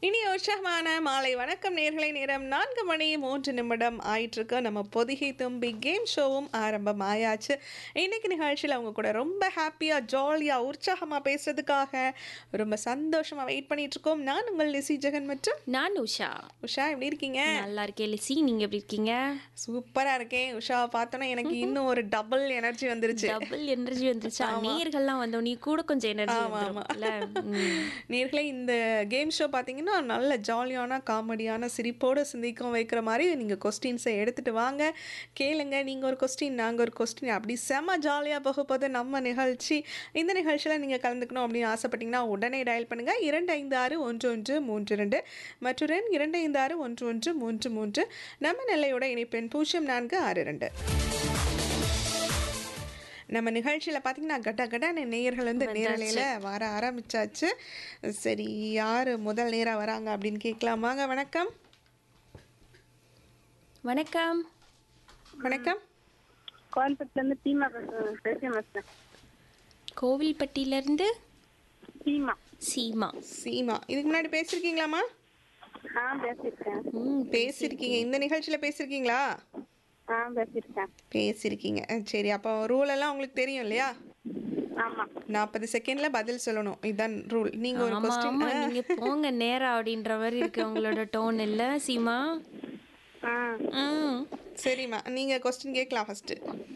இனி உற்சாகமான மாலை வணக்கம் நேர்களை நேரம் நான்கு மணி மூன்று நிமிடம் ஆயிட்டிருக்கு நம்ம பொதிகை தும்பி கேம் ஷோவும் ஆரம்பம் ஆயாச்சு இன்னைக்கு நிகழ்ச்சியில் அவங்க கூட ரொம்ப ஹாப்பியாக ஜாலியாக உற்சாகமாக பேசுறதுக்காக ரொம்ப சந்தோஷமாக வெயிட் பண்ணிட்டு இருக்கோம் நான் உங்கள் லிசி ஜெகன் மற்றும் நான் உஷா உஷா எப்படி இருக்கீங்க நல்லா இருக்கேன் லிசி நீங்க எப்படி இருக்கீங்க சூப்பராக இருக்கேன் உஷாவை பார்த்தோன்னா எனக்கு இன்னும் ஒரு டபுள் எனர்ஜி வந்துருச்சு டபுள் எனர்ஜி வந்துருச்சா நேர்கள்லாம் வந்தோடனே கூட கொஞ்சம் எனர்ஜி வந்துரும்ல ம். நேர்களே இந்த கேம் ஷோ பார்த்தீங்கன்னா நல்ல ஜாலியான காமெடியான சிரிப்போடு சிந்திக்கும் வைக்கிற மாதிரி நீங்கள் கொஸ்டின்ஸை எடுத்துகிட்டு வாங்க கேளுங்க நீங்கள் ஒரு கொஸ்டின் நாங்கள் ஒரு கொஸ்டின் அப்படி செம ஜாலியாக போக போது நம்ம நிகழ்ச்சி இந்த நிகழ்ச்சியில் நீங்கள் கலந்துக்கணும் அப்படின்னு ஆசைப்பட்டீங்கன்னா உடனே டயல் பண்ணுங்கள் இரண்டு ஐந்து ஆறு ஒன்று ஒன்று மூன்று ரெண்டு மற்றொரு எண் இரண்டு ஐந்து ஆறு ஒன்று ஒன்று மூன்று மூன்று நம்ம நெல்லையோட இணைப்பெண் பூஜ்ஜியம் நான்கு ஆறு ரெண்டு நம்ம நிகழ்ச்சியில் பார்த்தீங்கன்னா கட்ட கட்டான நேயர்கள் வந்து நேரலையில் வர ஆரம்பிச்சாச்சு சரி யார் முதல் நேராக வராங்க அப்படின்னு கேட்கலாமாங்க வணக்கம் வணக்கம் வணக்கம் கோயம்புத்தூர்லேருந்து சீமா பேசுறேன் பேசுகிறேன் பேசுகிறேன் கோவில்பட்டியில இருந்து சீமா சீமா சீமா இதுக்கு முன்னாடி பேசியிருக்கீங்களாம்மா ஆ பேசியிருக்கேன் ம் பேசியிருக்கீங்க இந்த நிகழ்ச்சியில் பேசியிருக்கீங்களா ஆ பேசியிருக்கேன் பேசியிருக்கீங்க அஹ் சரி அப்போ ரூல் எல்லாம் உங்களுக்கு தெரியும் இல்லையா ஆமாம் நாற்பது செகண்டில் பதில் சொல்லணும் இதுதான் ரூல் நீங்கள் ஒரு ஆமா கொஸ்டின் ஆமா நீங்க போங்க நேரா அப்படின்ற மாதிரி இருக்கு உங்களோட டோன் இல்ல சீமா ஆ ம் சரிம்மா நீங்கள் கொஸ்டின் கேட்கலாம் ஃபஸ்ட்டு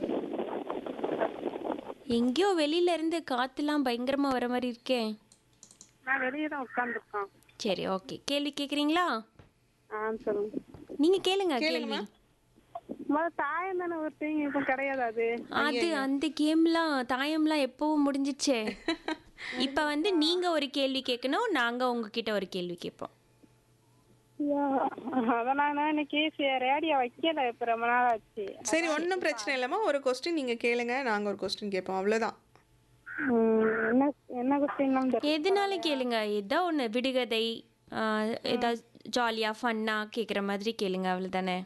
எங்கேயோ வெளியில இருந்து காத்துலாம் பயங்கரமா வர மாதிரி இருக்கே நான் வெளியே தான் உட்காந்துருக்கோம் சரி ஓகே கேள்வி கேக்குறீங்களா ஆ சொல்லுங்க நீங்க கேளுங்க கேள்வி முதல்ல தாயம் தானே ஒருத்தங்க இப்போ கிடையாது அது அது அந்த கேம்லாம் தாயம்லாம் எப்பவும் முடிஞ்சிச்சே இப்ப வந்து நீங்க ஒரு கேள்வி கேட்கணும் நாங்க உங்ககிட்ட ஒரு கேள்வி கேட்போம் ஐயோ, அதான் நான் இன்னைக்கு ரேடியோ வைக்கல இப்போ ரொம்ப நாள் ஆச்சு சரி ஒன்றும் பிரச்சனை இல்லைம்மா ஒரு கொஸ்டின் நீங்கள் கேளுங்க நாங்கள் ஒரு கொஸ்டின் கேட்போம் அவ்வளோதான் ம், என்ன என்ன கொஸ்டின்லாம் தெரியும் எதுனாலும் கேளுங்க ஏதோ ஒன்று விடுகதை ஆஹ், ஏதாவது ஜாலியாக ஃபன்னாக கேட்குற மாதிரி கேளுங்க அவ்வளோதானே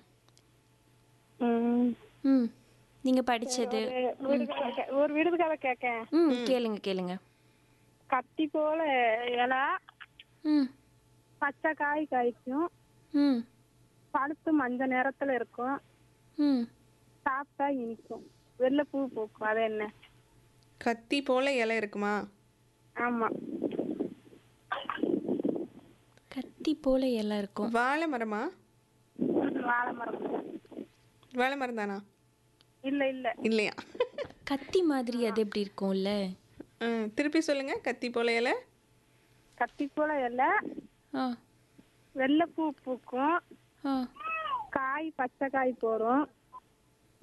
ம் ம் நீங்கள் படித்தது ஒரு விடுதலை கே- ஒரு விடுதலை கேட்கேன் ம் கேளுங்க கேளுங்க கத்தி போல இலை ம் பச்சை காய் காய்க்கும் ம் பழுத்து மஞ்சள் நிறத்துல இருக்கும் ம் சாப்பிட்டா இனிக்கும் வெள்ளை பூ பூக்கும் அது என்ன கத்தி போல இலை இருக்குமா ஆமா கத்தி போல எல்லாம் இருக்கும் வாழை மரமா வாழை மரம் வாழை மரம் தானா இல்ல இல்ல இல்லையா கத்தி மாதிரி அது எப்படி இருக்கும்ல ம், திருப்பி சொல்லுங்க கத்தி போல இலை கத்தி போல இலை ஆ வெள்ளை பூ பூக்கும் ஆ காய் பச்சை காய் போடும்